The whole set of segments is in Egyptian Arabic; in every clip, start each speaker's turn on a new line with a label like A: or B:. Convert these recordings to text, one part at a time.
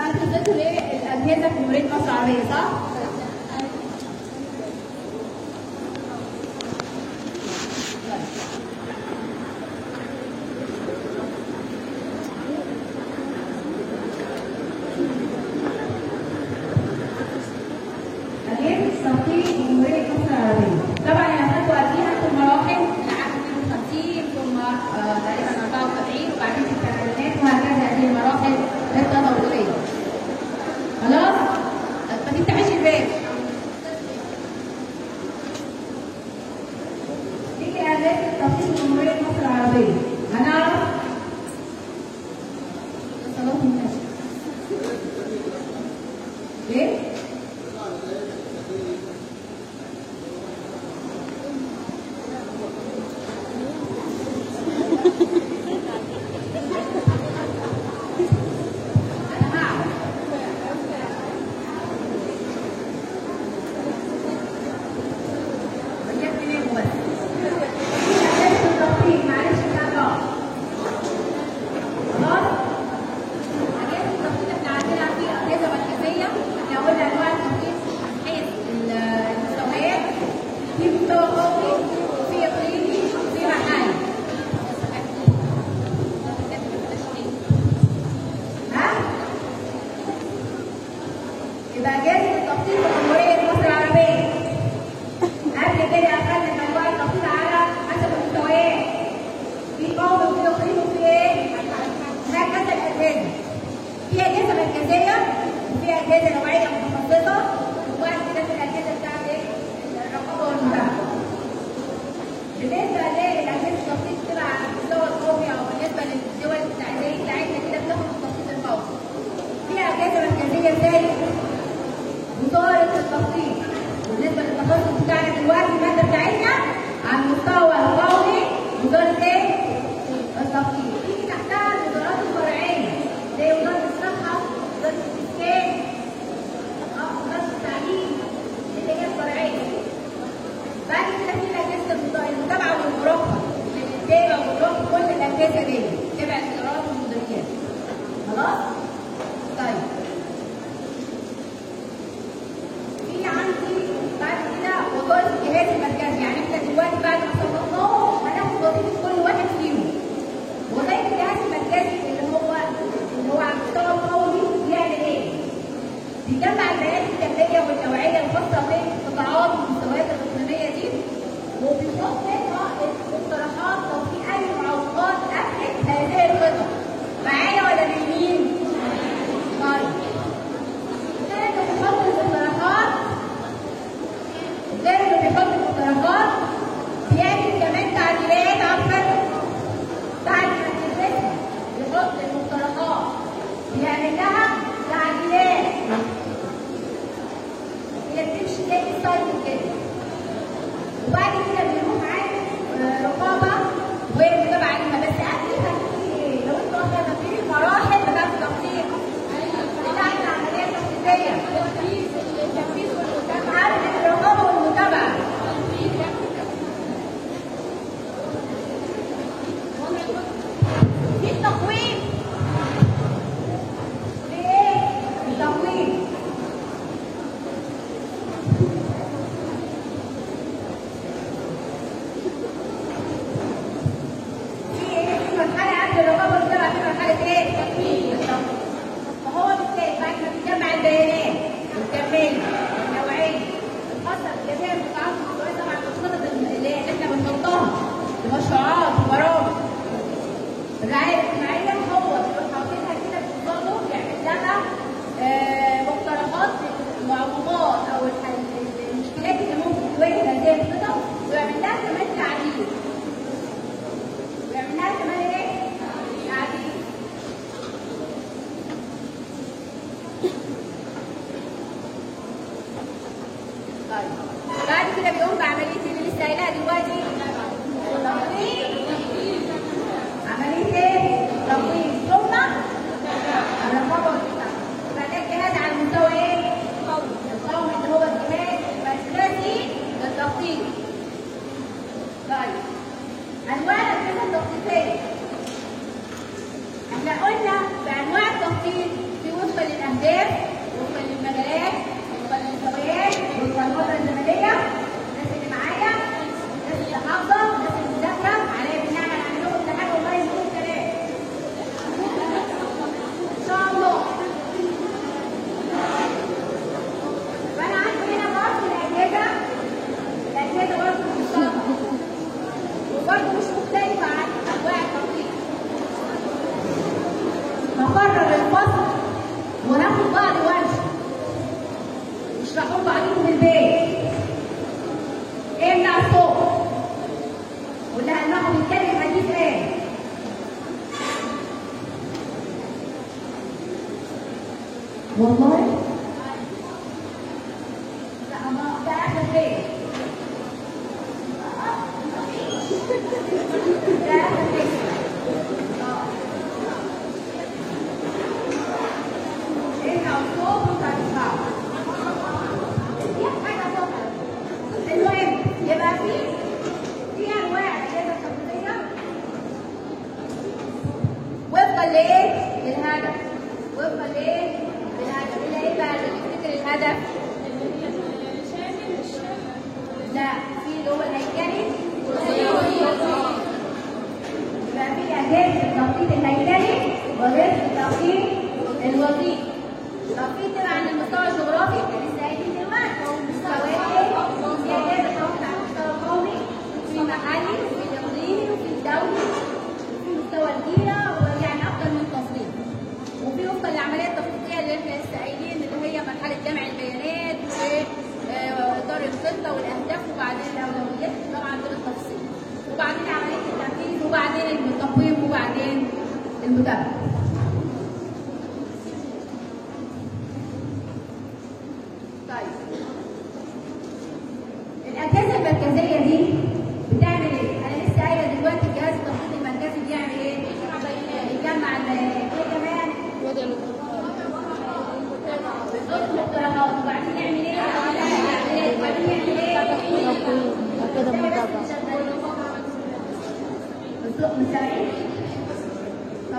A: انتوا اديتوا ليه الاجهزه في جمهوريه مصر العربيه صح؟ أجهزة تنظيم جمهورية مصر العربية. طبعا انا هاخدكم قبليها في المراحل العام 52 ثم آه، تقريبا 74 وبعدين في الثمانينات وهكذا هذه المراحل التطورية. خلاص؟ ما تفتحش الباب. دي أجهزة تنظيم جمهورية مصر العربية. هنعرف صلاة النشر. ليه؟ أنا هعرف. وجدت ليه بس. أجهزة التخطيط، معلش بتاع خلاص؟ أجهزة التخطيط احنا عندنا في أجهزة مركزية، احنا قلنا أنواع التخطيط من حيث المستويات، في مستوى قومي، وفي إقليمي، وفي محلي. ها؟ يبقى أجهزة التخطيط في جمهورية مصر العربية. قبل كده أخذنا أنواع التخطيط على حسب المستويات. في قومي وفي إقليمي وفي إيه؟ هكذا الأجهزة. في أجهزة مركزية وفي أجهزة نوعية متخصصة وبعد كده في الأجهزة بتاعت إيه؟ الرقابة والمراقبة. بالنسبة للأجهزة التخطيط بتبقى على المستوى القومي أو بالنسبة للدول بتاع زي بتاعتنا كده بتاخد التخطيط القومي. في أجهزة مركزية زي وزارة التخطيط. بالنسبة للتخصص بتاعنا دلوقتي المادة بتاعتنا على المستوى القومي وزارة إيه؟ التخطيط. في تحتها الوزارات الفرعية زي وزارة الصحة، وزارة الإسكان، آه، وزارة التعليم، دي اللي هي الفرعية. بعد كده في الاجهزه المت- المتابعه والمراقبه الاداره والمراقبه كل الاجهزه دي تبع الادارات والمديريات خلاص طيب في عندي بعد كده وظائف الجهاز المركزي يعني احنا دلوقتي بعد ما صنفناهم هناخد وظيفه كل واحد فيهم وظائف الجهاز المركزي اللي هو اللي هو على المستوى القومي بيعمل ايه؟ بيجمع البيانات الكمية والنوعية الخاصة بالقطاعات والمستويات الإقليمية دي وبيحط منها المقترحات لو في أي معوقات قبلت هذه الخطط معايا ولا نايمين؟ طيب غير إنه بيحط المقترحات غير إنه بيحط المقترحات بيعمل كمان تعديلات على الخطط بعد ما تدرسها يحط المقترحات بيعمل لها تعديلات هي بتمشي زي السايكل كده وبعد كده بيروح عامل آه، رقابه ومتابعه عليها بس قبلها في ايه؟ لو انتوا واخدين في المراحل بتاعت التخطيط بتاعت العمليه التخطيطيه التنفيذ والمتابعه عارف الرقابه والمتابعه في التقويم في ايه؟ التقويم في ايه؟ في مرحلة عند الرقابة والمتابعة في مرحلة ايه؟ التقويم فهو بالتالي بعد ما بيجمع البيانات والكمية والنوعية الخاصة بجميع القطاعات المستوية طبعا الخطط اللي اللي احنا بنحطها لمشروعات وبرامج الرعاية الاجتماعية هو بيروح حاططها كده في نظامه يعمل لها آه، مقترحات المعوقات أو الح- المشكلات اللي ممكن تواجه هذه الخطط ويعمل لها كمان تعديل. ويعمل لها كمان إيه؟ تعديل. طيب بعد كده بيقوم بعملية اللي لسه قايلها دلوقتي تقويم عملية ايه؟ تقويم ثم الرقابة والمتابعة. يبقى ده الجهاز على المستوى ايه؟ القومي. القومي اللي هو الجهاز المركزي للتخطيط. طيب أنواع الأجهزة التخطيطية. احنا قلنا في أنواع التخطيط في وفقا للأهداف والله لا ما ده اخر بيت ده اخر بيت اه هنا فوق وترفع دي حاجه فوق المهم يبقى في في انواع كده تقليديه وفقا لايه؟ للهدف وفقا لايه؟ للهدف اللي ايه بقى اللي يفتكر الهدف؟ لا في اللي هو الهيكلي يبقى في اجهزه التخطيط الهيكلي واجهزه التخطيط الوظيفي التخطيط تبع المستوى الجغرافي اللي لسه قايلين دلوقتي مستوى ايه؟ في اجهزه تخطيط على المستوى القومي وفي محلي وفي اقليمي وفي دولي وفي مستوى الجيره ويعني اكتر من تصنيف وفي وفقا للعمليه التخطيطيه اللي احنا لسه قايلين اللي هي مرحله جمع البيانات واطار الخطه والاهداف وبعدين الاولويات طبعا بالتفصيل وبعدين عمليه التنفيذ وبعدين التقويم وبعدين المتابعه طيب الاجهزه المركزيه دي بتعمل ايه؟ انا لسه قايله دلوقتي الجهاز التخطيط المركزي بيعمل ايه؟ بيجمع البيانات ايه كمان؟ بيحط مقترحات وبعدين يعمل ايه؟ وبعدين يعمل ايه؟
B: كده متابعة
A: بالظبط مساعد طب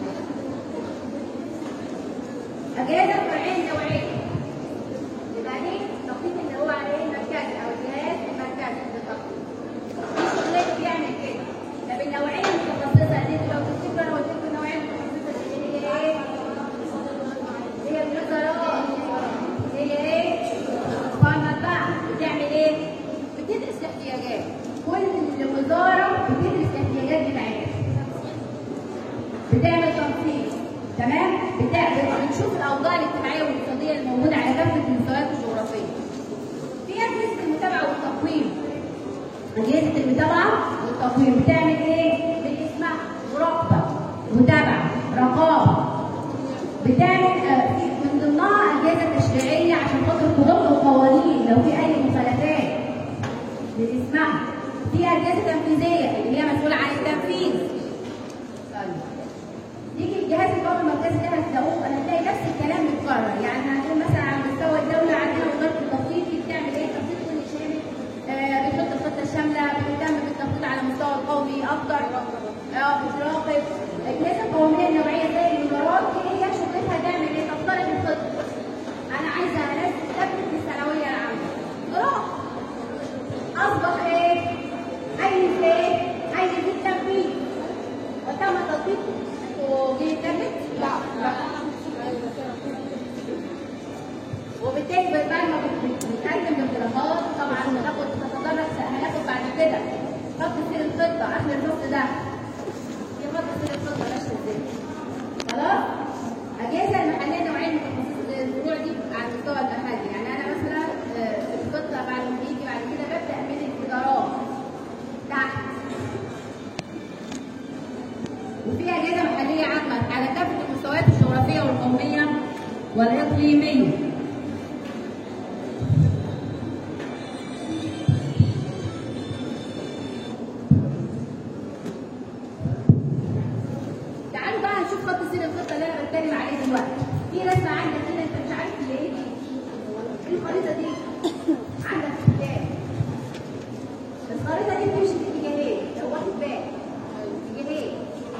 A: أجهزة فرعين نوعين يبقى دي التخطيط اللي هو عليه المركزي أو الجهاز المركزي للتخطيط في شغلات بيعمل كده طب النوعين المتخصصة دي لو تفتكروا أنا قلت لكم النوعين المتخصصة دي اللي هي إيه؟ هي الوزارات هي ايه؟ قائمة بقى بتعمل ايه؟ بتدرس الاحتياجات كل وزارة بتدرس الاحتياجات بتاعتها بتعمل تنفيذ تمام؟ بتعمل بتشوف الاوضاع الاجتماعية والاقتصادية الموجودة على كافة المستويات الجغرافية في أجهزة المتابعة والتقويم أجهزة المتابعة والتقويم بتعمل ايه؟ باسمها مراقبة متابعة رقابة بتعمل آه، في- من ضمنها اجهزه تشريعيه عشان خاطر تضم القوانين لو في اي مخالفات بتسمعها في اجهزه تنفيذيه اللي هي مسؤوله عن التنفيذ طيب يجي الجهاز القومي المركزي ده هتلاقوه هتلاقي نفس الكلام متكرر يعني هنقول مثلا على مستوى الدوله عندنا وزاره التخطيط دي بتعمل ايه؟ تخطيط كل شامل آه بتحط الخطه الشامله بتهتم بالتخطيط على المستوى القومي اكتر اه بتراقب الاجهزه القوميه النوعيه زي الوزارات هي شغلتها تعمل ايه؟ تخترق الخطه انا عايزه انزل تابلت الثانويه العامه خلاص اصبح ايه؟ عايز ايه؟ عايز التنفيذ وتم تطبيقه وجه التابلت؟ لا لا وبالتالي بعد ما بت- بتقدم اقتراحات طبعا هناخد تتطرق هناخد بعد كده خط سير الخطه اخر الفصل ده في خط سير الخطه ماشيه ازاي خلاص اجهزه المحليه نوعين متخصصه الفروع دي على المستوى المحلي يعني انا مثلا آه، في الخطه بعد ما بيجي بعد كده ببدا من الادارات تحت وفي اجهزه محليه عامه على كافه المستويات الجغرافيه والقوميه والاقليميه تعالوا بقى نشوف خط سير الخطه اللي انا بتكلم عليه دلوقتي في رسمه عندك هنا انت مش عارف هي ايه دي ايه الخريطه دي عندك اتجاه الخريطه دي بتمشي في اتجاهين لو واخد بالك اتجاهين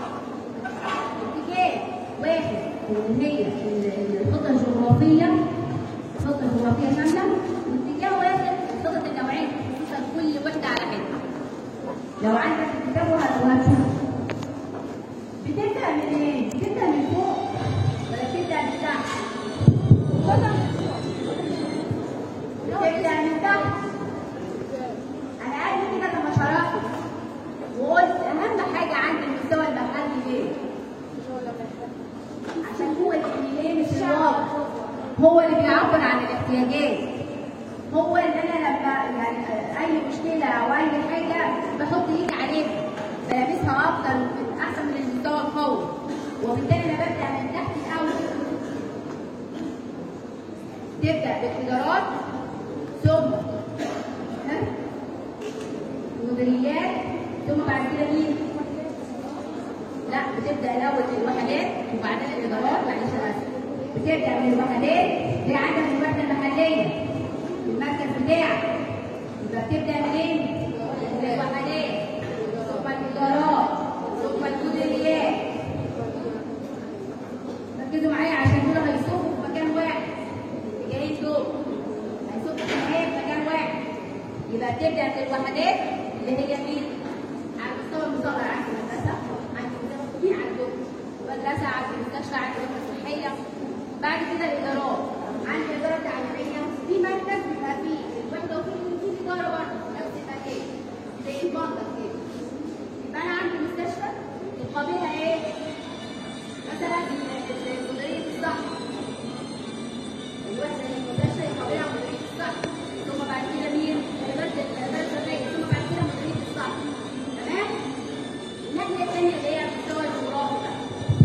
A: اتجاه واحد اللي هي ال- الخطه الجغرافيه الخطه الجغرافيه شامله واتجاه واحد الخطط النوعيه خصوصا كل واحده على حده لو عندك الكتاب وهت- وهتشوف بتبدأ من ايه؟ بتبدأ من فوق ولا بتبدأ من تحت؟ بتبدأ من تحت أنا قبل كده لما شرحت وقلت أهم حاجة عند المستوى المحلي إيه؟ عشان هو اللي ليه مش الواقع هو اللي بيعبر عن الاحتياجات هو اللي انا لما يعني اي مشكله او اي حاجه بحط ايدي عليها بلبسها افضل من احسن من المستوى القوي وبالتالي انا ببدا من تحت الاول تبدا بالادارات ثم ها مديريات ثم بعد كده مين؟ لا بتبدا الاول الوحدات وبعدين الادارات معلش انا اسف بتبدا من الوحدات هي عندك الوحده المحليه المركز بتاعك يبقى بتبدا منين؟ من الوحدات ثم الادارات ثم المديريات ركزوا معايا عشان دول هيصوفوا في مكان واحد الاتجاهين دول هيصوفوا في النهايه في مكان واحد يبقى بتبدا من الوحدات اللي هي مين؟ على مستوى المصغر عند المدرسه عند المدرسه في عندهم مدرسه عند المستشفى عند الوحده الصحيه بعد كده الادارات عند الاداره التعليميه في مركز بيبقى فيه الوحده وفي في اداره برضه نفس المكان زي البندر كده يبقى انا عندي مستشفى يقابلها ايه؟ مثلا مديريه الصحه الوحده المستشفى يقابلها مديريه الصحه ثم بعد كده مين؟ الاداره الاداره الشرعيه ثم بعد كده مديريه الصحه تمام؟ الناحيه الثانيه اللي هي على المستوى الجغرافي بقى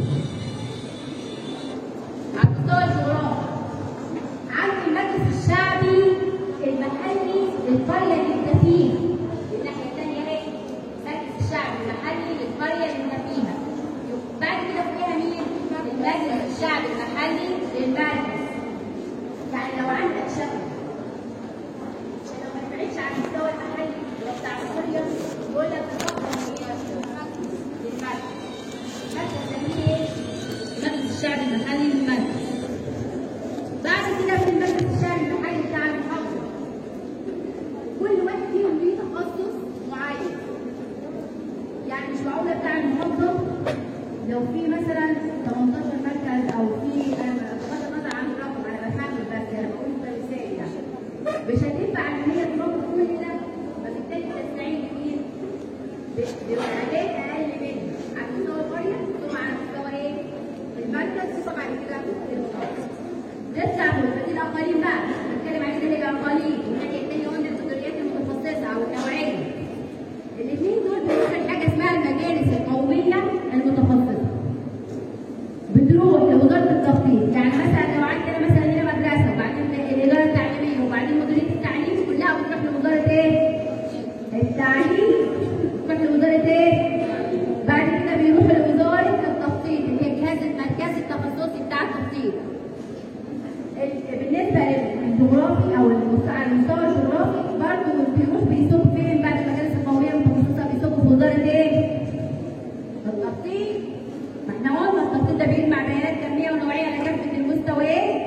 A: على المستوى الجغرافي عندي المجلس الشعبي المحلي للقريه اللي انت فيها الناحيه الثانيه ايه؟ المجلس الشعبي المحلي للقريه اللي انت فيها بعد كده فوقيها مين؟ المجلس الشعبي المحلي للمركز يعني لو عندك شبكه عشان لو ما نبعدش عن المستوى المحلي اللي هو بتاع القريه يقول لك تفضل هي للمركز المركز سميه ايه؟ المجلس الشعبي المحلي للمركز بعد كده في المجلس الشعبي المحلي بتاع المحافظه كل واحد فيهم ليه تخصص معين يعني مش معقوله بتاع المحافظه لو في مثلا 18 مركز او في انا بغض النظر عن الرقم انا بحمل بس انا بقول كمثال يعني مش هتنفع ان هي تنظم كل ده فبالتالي تستعين بمين؟ ب- بوحدات اقل منها على مستوى القريه ثم على مستوى ايه؟ المركز ثم بعد كده المحافظه نطلع فوق دي الاقاليم بقى بنتكلم عليه ده هي الاقاليم والناحيه الثانيه قلنا القدريات المتخصصه او النوعيه الاثنين دول بيروحوا لحاجه اسمها المجالس القوميه المتخصصه بتروح لوزاره التخطيط يعني مثلا لو عندنا مثلا هنا مدرسه وبعدين الاداره التعليميه وبعدين مديريه التعليم كلها بتروح لوزاره ايه؟ التعليم بتروح لوزاره ايه؟ بعد كده بيروح لوزاره التخطيط اللي هي الجهاز المركزي التخصصي بتاع التخطيط ال- بالنسبه للجغرافي او المست- على المستوى الجغرافي برضه بيروح بيصب فين بعد المجالس القوميه المتخصصه بيصب في وزاره ايه؟ التخطيط ما احنا قلنا التخطيط ده بيجمع بيانات كميه ونوعيه على كافه المستويات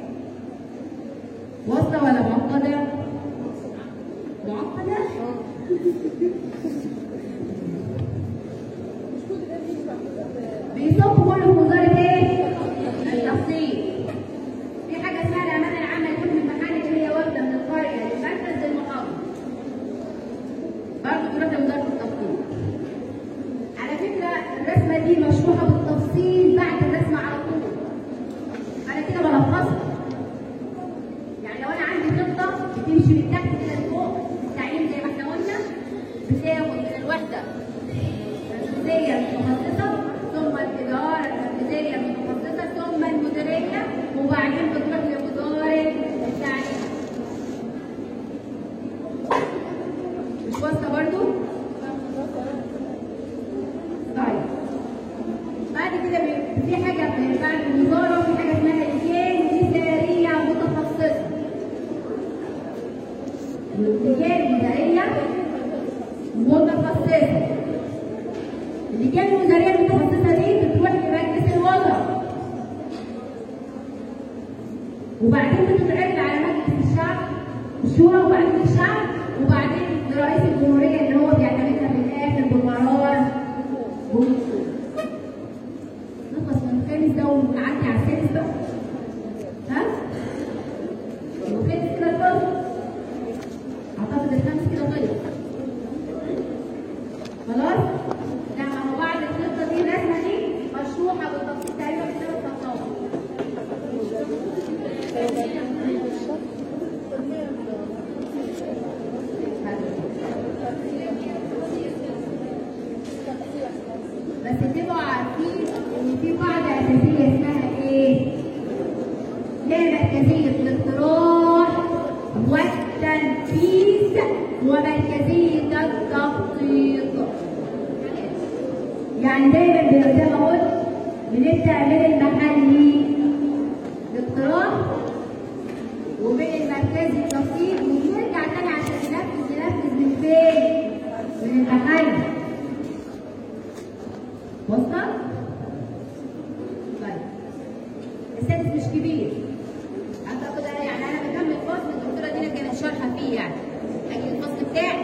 A: واصله ولا معقده؟ معقده؟ بيصب كله في وزاره ايه؟ التخطيط في حاجه اسمها الامانه العامه لكل المحل اللي هي واخده من القريه للمركز للمحافظه برضه تروح لوزاره التخطيط على فكره الرسمه دي مشروحه بالتفصيل بعد الرسمه على طول انا كده بلخصها يعني لو انا عندي خطه بتمشي من تحت كده لفوق التعليم زي ما احنا قلنا بتاخد من الوحده التنفيذيه المتخصصه ثم الاداره التنفيذيه المتخصصه ثم المديريه وبعدين بتروح لوزاره التعليم مش واصله برضو؟ طيب بعد كده بي- في حاجه في- بعد الوزاره في حاجه اسمها لجان وزاريه متخصصه لجان وزاريه متخصصه اللجان الوزاريه المتخصصه دي بتروح لمجلس الوزراء وبعدين بتتعرض على مجلس الشعب الشورى وبعدين الشعب وبعدين لرئيس الجمهوريه اللي هو بيعتمدها في الاخر بقرار بوصول نخلص من الخامس ده ونعدي على السادس بقى ها؟ الخامس كده خلص اعتقد الخامس كده خلص خلاص؟ لا ما هو بعد الخطه دي الرسمه دي مشروحه بالتفصيل تقريبا في ثلاث خطوات بس تبقوا عارفين ان في قاعده اساسيه اسمها ايه؟ لا مركزيه الاضطراب ومركزية التخطيط يعني دايما زي ما قلت بنبدأ من المحلي الاقتراح ومن المركزي التخطيط ونرجع تاني عشان ننفذ ننفذ من فين؟ من المحل وصلت؟ طيب السادس مش كبير اعتقد انا يعني انا بكمل فصل الدكتوره دينا كانت شارحه فيه يعني اجي الفصل بتاعي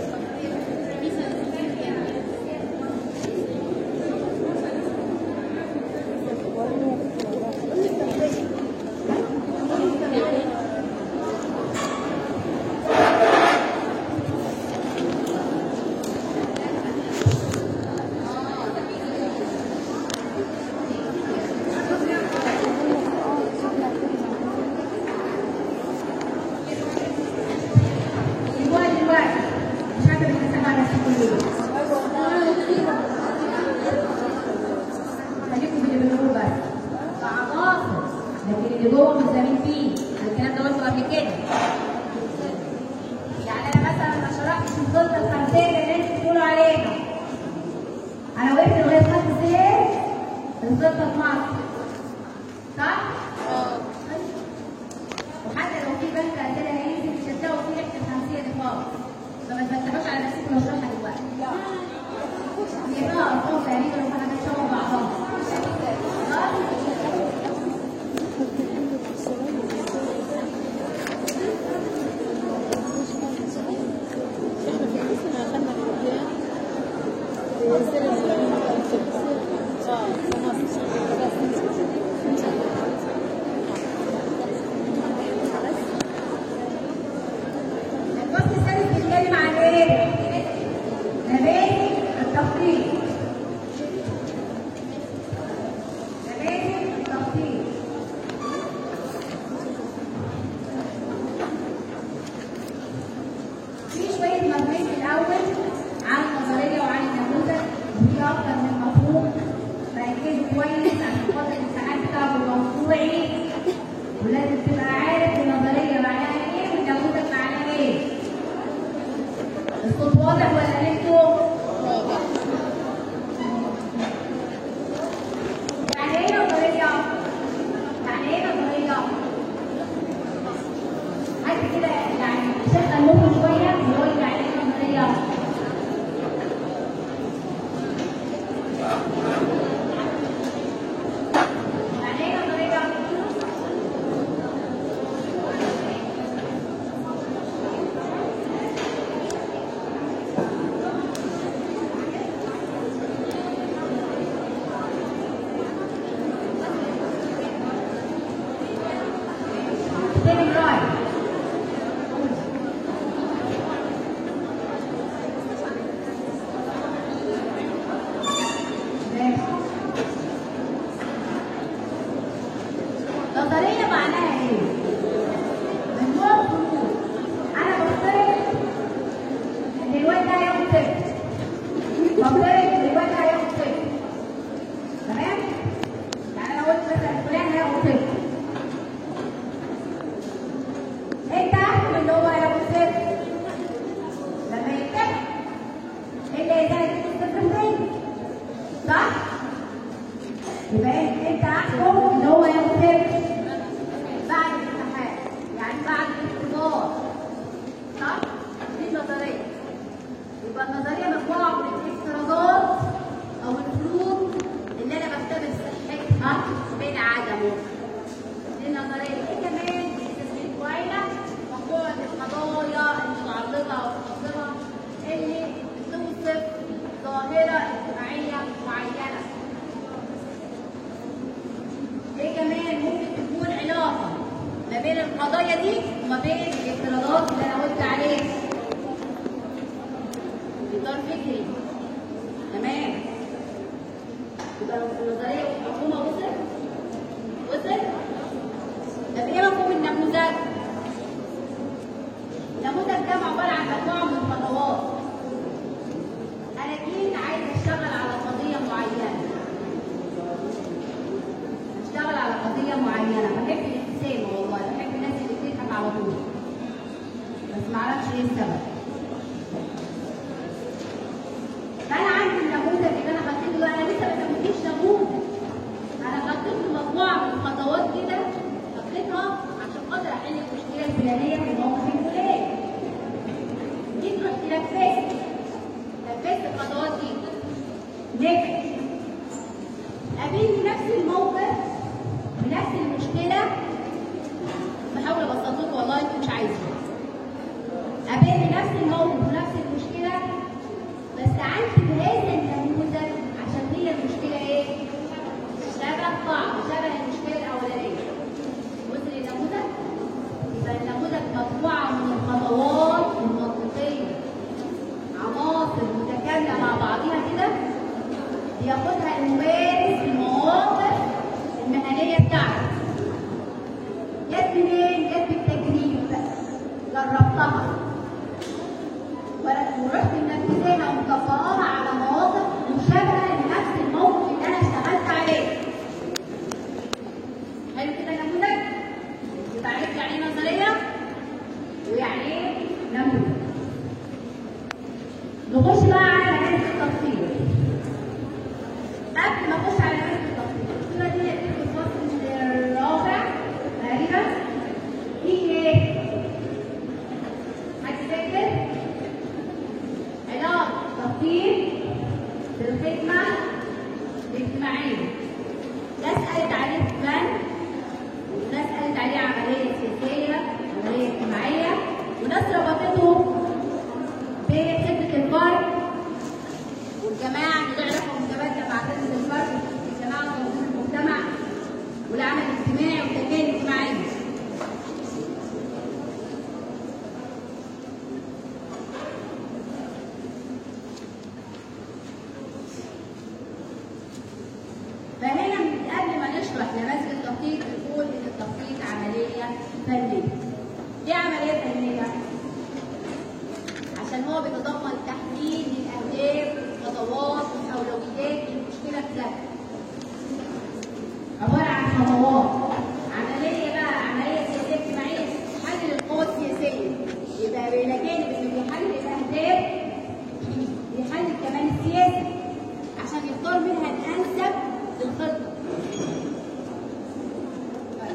A: دلوقتي دلوقتي مش عارفه بتحسب على نفسكم ليه خليكم باللي بنقوله بس فعناصر لكن اللي جوه ملزمين فيه الكلام ده قلته قبل كده يعني انا مثلا ما شرحتش الخطه الخمسيه اللي انتوا بتقولوا عليها انا وقفت لغايه خمس ايه الخطه في مصر صح؟ وحتى لو في بنك اسئله هينزل مش هتلاقوا فيه ريحه الخمسيه دي خالص فما تفتحوش على نفسكم واشرحها دلوقتي هي فيها ارقام تقريبا وحاجات شبه بعضها صح؟ الفصل السادس بيتكلم عن ايه؟ نبات التخطيط نبات التخطيط في شوية معلومات في الأول عن النظرية وعن النموذج وفي أكتر من مفهوم ركزوا كويس عشان خاطر الامتحان بتاعه موضوعي ولازم تبقى عارف النظرية معناها ايه والنموذج معناه ايه. الصوت واضح ولا انتوا؟ يعني ايه نظرية؟ يعني ايه نظرية؟ عايز كده يعني شغل مخه شوية ويقول لي يعني ايه نظرية؟ يعني ايه نظرية؟ Stephen Roy. نظرية معناها ايه؟ مجموعة فنون أنا بفترض إن الواد ده هياخد صفر بفترض إن الواد ده هياخد صفر تمام؟ يعني أنا قلت مثلا فلان هياخد صفر انت احكم ان هو هياخد صفر لما يتفق ايه اللي هيزود الصفر فين صح يبقى انت احكم ان هو هياخد صفر بعد الامتحان يعني بعد الاختبار صح دي النظريه يبقى النظريه مجموعه من الافتراضات او الفروض اللي انا بختبر صحتها من عدمه دي النظريه ايه كمان تسميه كوينه مجموعه القضايا المتعلقه او المنظمه اللي بتوصف ظاهره اجتماعيه معينه ايه كمان ممكن تكون علاقه ما بين القضايا دي وما بين الافتراضات اللي انا قلت عليها اطار فكري تمام يبقى النظريه مفهومه وصل وصل طب ايه مفهوم النموذج؟ النموذج ده عباره عن مجموعه من الخطوات انا جيت عايز اشتغل على قضيه معينه اشتغل على قضيه معينه بحب الابتسامه والله بحب الناس اللي بتضحك على طول بس معرفش عندي بهذا النموذج عشان هي المشكله ايه؟ شبه بعض شبه المشكله الاولانيه وصل النموذج؟ يبقى النموذج مجموعه من الخطوات المنطقيه عناصر متكامله مع بعضها كده بياخدها الممارس في المواقف المهنيه بتاعته جت منين؟ جت بالتجريب جربتها ورحت منفذاها ومطبقاها على مواقف مشابهه لنفس الموقف اللي انا اشتغلت عليه. حلو كده نموذج؟ يبقى عرفت يعني ايه نظريه ويعني ايه نموذج. نخش بقى على نماذج التفصيل. قبل ما اخش على نماذج التفصيل، الصوره دي في الفصل الرابع تقريبا هي ايه؟ حد فاكر؟ علاقة تفكير بالخدمة الاجتماعية. ناس قالت عليه فن وناس قالت عليه عملية سياسية، عملية اجتماعية، وناس ربطته بخدمة الفرد والجماعة اللي علاقة متبادلة مع خدمة الفرد والجماعة وتنظيم المجتمع والعمل الاجتماعي والتنمية الاجتماعية. فهنا من قبل ما نشرح نماذج التخطيط نقول ان التخطيط عمليه فنيه. ليه عمليه فنيه؟ عشان هو بيتضمن تحديد الاهداف والخطوات والاولويات للمشكله بذاتها. عباره عن خطوات عمليه بقى عمليه سياسيه اجتماعيه تحلل القوى السياسيه يبقى الى جانب انه بيحلل الاهداف بيحلل كمان السياسه عشان يختار منها الانسب للخطه. طيب.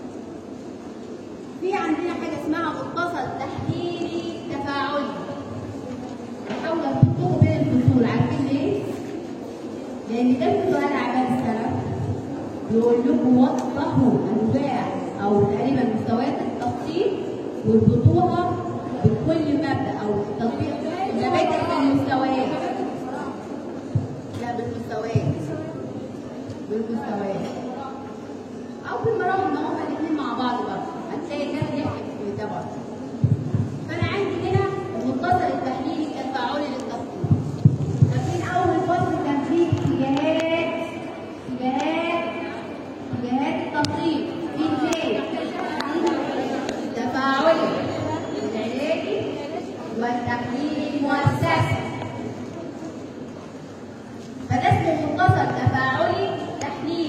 A: في عندنا حاجه اسمها متصل تحليلي تفاعلي. بحاول اربطه بين الفصول عارفين ليه؟ لان ده في سؤال اعمال السنه بيقول لكم وضحوا انواع او تقريبا مستويات التخطيط واربطوها بكل مبدا او تطبيق مبادئ المستويات. لا بالمستويات بالمستويات او بالمراحل ما هما الاثنين مع بعض برضه هتلاقي الناس يحكي في ده برضه فانا عندي هنا المتصل التحليلي التفاعلي للتخطيط لكن اول فصل كان فيه اتجاهات اتجاهات اتجاهات التخطيط في اثنين التفاعلي العلاجي والتحليلي المؤسسي فده اسمه متصل تفاعلي تحليلي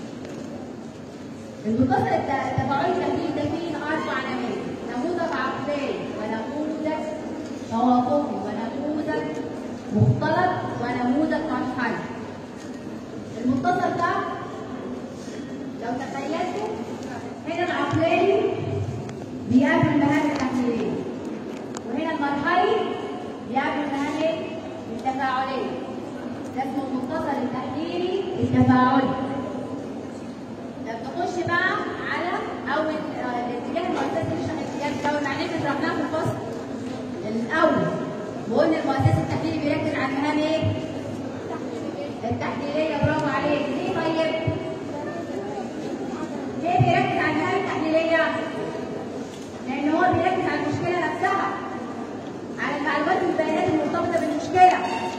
A: المتصل الت- التفاعلي التحليلي ده فيه اربع نماذج نموذج عقلاني ونموذج توافقي ونموذج مختلط ونموذج مرحلي المتصل ده لو تخيلتوا هنا العقلاني بيقابل المهام التحليليه وهنا المرحلي بيقابل المهام إيه؟ التفاعليه ده اسمه المتصل التحليلي التفاعلي طب نخش بقى على اول آه، الاتجاه المؤسسي نشرح الاتجاه الاول مع ان احنا شرحناه في الفصل الاول وقلنا المؤسسي التحليلي بيركز على المهام ايه؟ التحليليه برافو عليك ليه طيب؟ ليه بيركز على المهام التحليليه؟ لان هو بيركز على المشكله نفسها على المعلومات والبيانات المرتبطه بالمشكله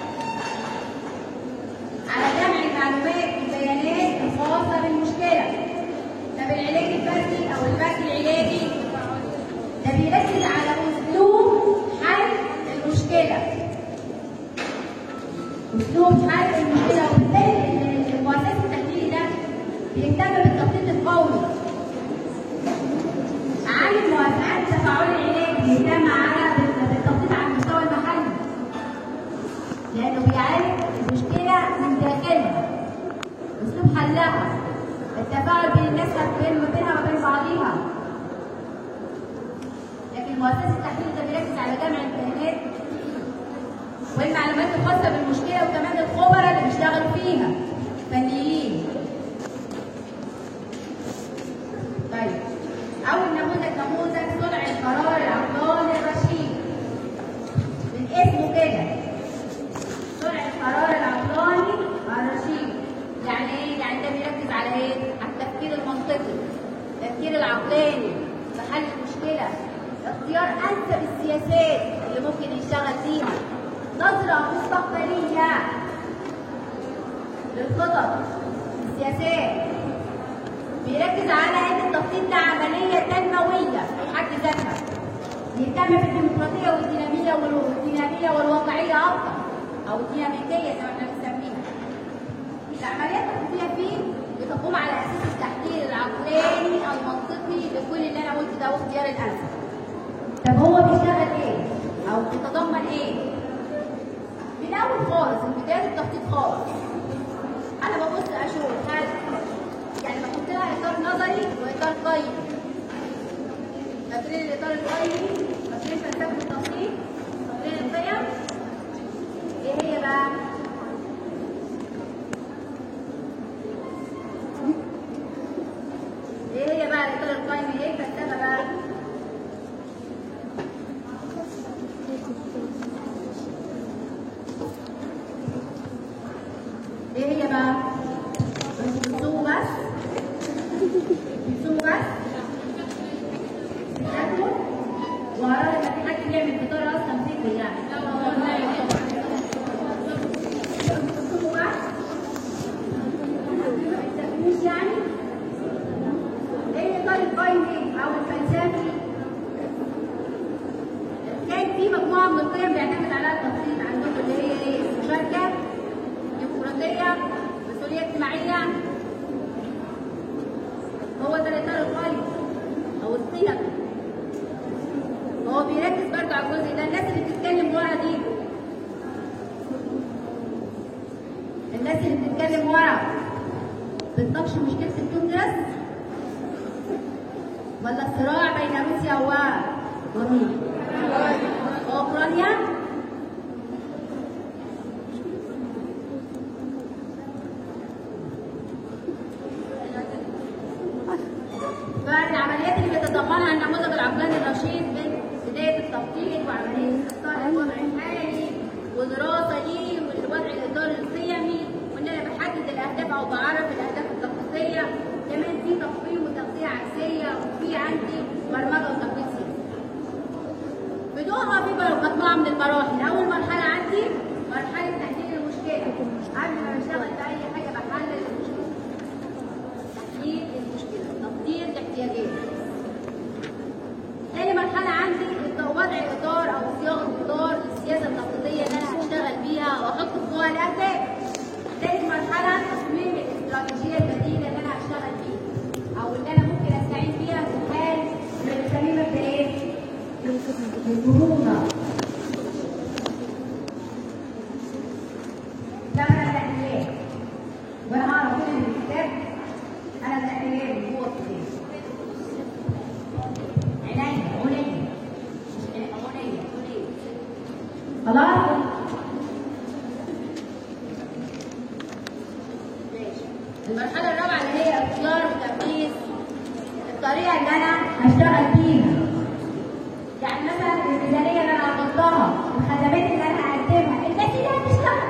A: على جمع المعلومات والبيانات الخاصة بالمشكلة. طب العلاج الفردي أو البحث العلاجي ده بيركز على أسلوب حل المشكلة. أسلوب حل المشكلة وبالتالي المؤسسة التحليلي ده بيهتم بالتخطيط القومي. عن الموافقات التفاعلي العلاجي بيهتم على بالتخطيط على المستوى المحلي. لأنه بيعالج المشكلة من داخلها أسلوب حلها التفاعل بين الناس بين ما بينها وبين بعضيها لكن مؤسسة التحليل ده بيركز على جمع البيانات والمعلومات الخاصة بالمشكلة وكمان الخبراء اللي بيشتغلوا فيها فنيين طيب أول نموذج نموذج صنع القرار العقلاني الرشيد من اسمه كده التفكير العقلاني في حل المشكله اختيار انسب السياسات اللي ممكن يشتغل فيها نظره مستقبليه للخطط السياسات بيركز على ان التخطيط ده عمليه تنمويه في حد ذاتها بيهتم بالديمقراطيه والديناميه والديناميه والواقعيه اكتر او الديناميكيه زي ما احنا بنسميها العمليات التخطيطيه فيه بتقوم على اساس التحليل العقلاني المنطقي لكل اللي انا قلته ده واختيار الانسب طب هو بيشتغل ايه او بيتضمن ايه من اول خالص من بدايه التخطيط خالص انا ببص اشوف هل يعني بحط لها اطار نظري واطار قيمي فاكرين الاطار القيمي فاكرين فلسفه التخطيط فاكرين القيم ايه هي بقى ايه هي بقى الاطار القيمي ايه الفلسفه بقى ايه هي بقى بتسوقوا بس بتسوقوا بس بتاكلوا وراء لما في حد بيعمل فطار اصلا فكري يعني بتسوقوا بس ما بتاكلوش يعني ايه الاطار القيمي او الفلسفي كان في مجموعه من القيم بيعتمد عليها التخطيط عندكم اللي هي ايه المشاركه ديمقراطيه مسؤوليه اجتماعيه هو ده الاطار القيمي او القيم هو بيركز برضه على الجزء ده الناس اللي بتتكلم ورا دي الناس اللي بتتكلم ورا بتناقش مشكله الكونجرس ولا الصراع بين روسيا و ومين؟ واوكرانيا فالعمليات اللي بيتضمنها النموذج العقلاني الرشيد من بدايه التخطيط وعمليه استقطاع الوضع الحالي ودراسه ليه والوضع الاداري القيمي وان انا بحدد الاهداف او بعرف الاهداف التخطيطيه كمان في تقويم وتغذيه عكسيه وفي عندي برمجه وتخطيط سياسي. بدورها في مجموعه من المراحل، اول مرحله عندي مرحله تحليل المشكله قبل ما بشتغل في اي حاجه بحلل المشكله. تحليل المشكله، تقدير الاحتياجات. تاني مرحله عندي وضع اطار او صياغه اطار للسياسه التخطيطيه اللي انا هشتغل بيها واحط في جواها الاهداف. تالت مرحله تصميم الاستراتيجيه البديله اللي انا هشتغل بيها او اللي انا ممكن استعين بيها في حال اللي بنسميه مبدا ايه؟ المرونه. ده انا الاحتياج وانا هعرف كل اللي في الكتاب انا الاحتياج من جوه الكتاب. عينيا عينيا مش عينيا عينيا خلاص؟ ماشي. المرحلة الرابعة اللي هي اختيار وتنفيذ الطريقة اللي أنا هشتغل بيها. يعني مثلا الميزانية اللي أنا هحطها، الخدمات اللي أنا هقدمها، الناس اللي هتشتغل.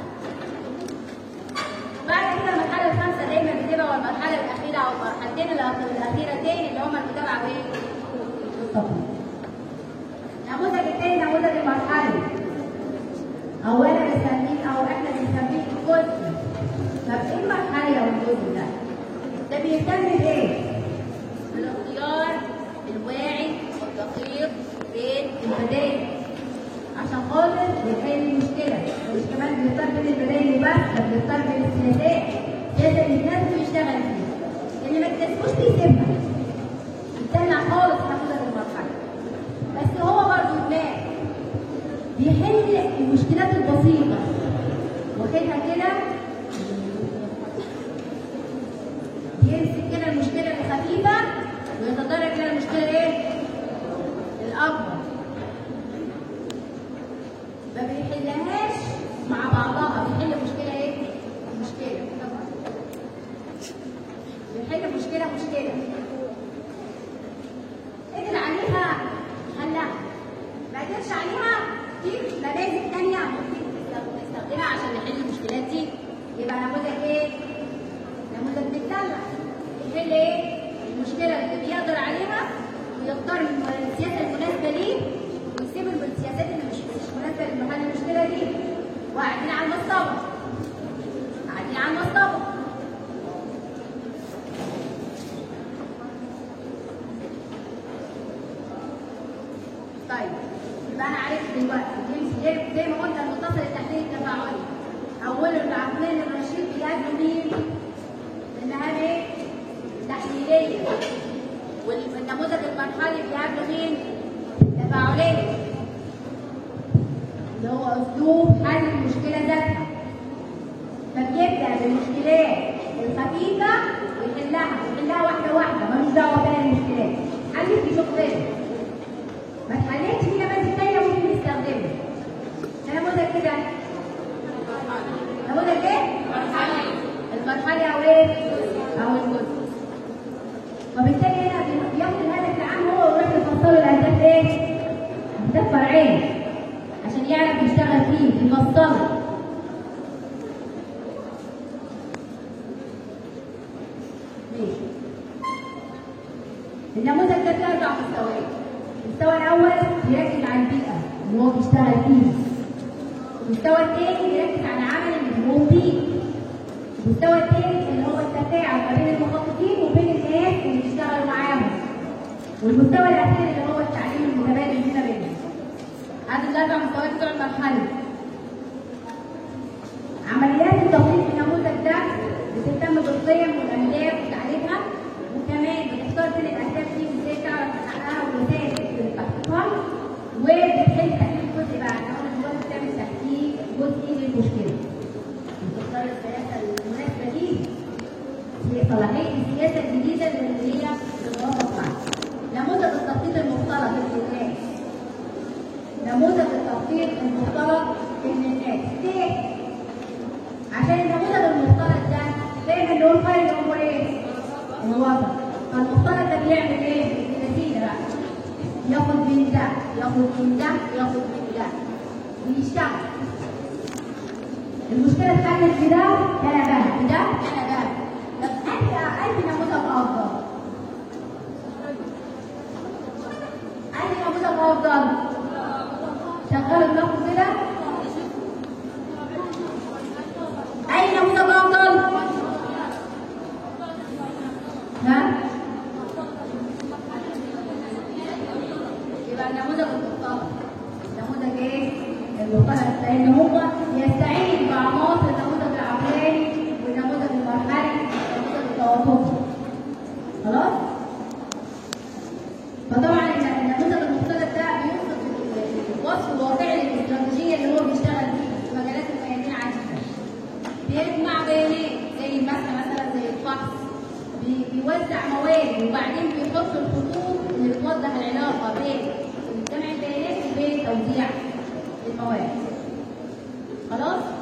A: بعد كده المرحلة الخامسة دايما بتبقى والمرحلة الأخيرة أو المرحلتين الأخ- الأخيرتين اللي هما المتابعة وإيه؟ والتطبيق. النموذج الثاني نموذج المرحلي. اولا بنسميه او احنا بنسميه الجزء طب ايه المرحله والجزء ده؟ ده بيهتم بايه؟ بالاختيار الواعي والدقيق بين البدائل عشان خاطر يحل المشكله مش كمان بنختار بين البدائل بس ده بنختار بين السياسات السياسه اللي يناسبه يشتغل فيها اللي ما تناسبوش بيسيبها يستنى خالص نموذج المرحله بس هو برضه دماغ بيحل المشكلات البسيطة واخدها كده يمسك كده المشكلة الخفيفة ويتطرق كده المشكلة ايه؟ الأكبر ما بيحلهاش مع بعضها بيحل مشكلة ايه؟ مشكلة بيحل مشكلة مشكلة قدر عليها حلها ما قدرش عليها في نماذج تانية ممكن نستخدمها عشان نحل المشكلات دي طيب يبقى انا عرفت دلوقتي يمشي زي زي ما قلنا المتصل التحليلي التفاعلي اوله العقلين الرشيد بيقابلوا مين؟ المهام ايه؟ تحليليه والنموذج المرحلي بيقابلوا مين؟ تفاعليه اللي هو اسلوب حل المشكله ذاتها فبيبدا بالمشكلات الخفيفه ويحلها ويحلها واحده واحده ملوش دعوه بقى المشكلات حل في شغلنا ما اتحلتش هي بس الثانيه ممكن نستخدمها نموذج كده نموذج ايه؟ المرحلي او ايه؟ او الجزء وبالتالي هنا بياخد الهدف العام هو ويروح يفصله لاهداف ايه؟ اهداف فرعيه عشان يعرف يشتغل فيه يفصله ماشي النموذج ده فيه اربع مستويات المستوى الاول بيركز على البيئه اللي هو بيشتغل فيها المستوى الثاني بيركز على العمل اللي هو فيه المستوى الثالث اللي هو التفاعل ما بين المخططين وبين الناس اللي بيشتغلوا معاهم والمستوى الاخير اللي هو التعليم المتبادل فيما بينهم هذه الاربع مستويات بتوع المرحله عمليات التطبيق في النموذج ده بتهتم بالقيم والاهداف وتعريفها وكمان بتختار بين الاهداف دي وازاي تعرف تحققها والوسائل اللي تحقيقها وبتحل تحليل جزء بقى احنا قلنا دلوقتي بتعمل تحقيق جزئي للمشكله بتختار السياسه المناسبه دي هي صلاحيه السياسه الجديده اللي هي بتتوافق معاها نموذج التخطيط المختلط للناس نموذج التخطيط المختلط للناس ليه؟ عشان النموذج المختلط ده دايما نقول خير الامور ايه؟ الوسط فالمختلط ده بيعمل ايه؟ النتيجه بقى ياخد من ده ياخد من ده ياخد من ده ويشتغل المشكله اتحلت في ده كان ده في ده كان ده طب انت انت نموذج افضل انت نموذج افضل شغال دماغكم كده اي نموذج افضل ها يبقى النموذج المختلط النموذج ايه المختلط لان هو يستعين بعناصر النموذج العقلاني والنموذج المرحلي والنموذج التوافقي خلاص فطبعا النموذج المختلط ده بيوصف الوصف الواقعي للاستراتيجيه اللي هو بيشتغل فيها في مجالات الميادين عديده بيجمع بيانات زي مثلا مثلا زي الفحص بي- بيوزع مواد وبعدين بيحط الخطوط اللي بتوضح العلاقه بين جمع البيانات وبين توزيع المواد خلاص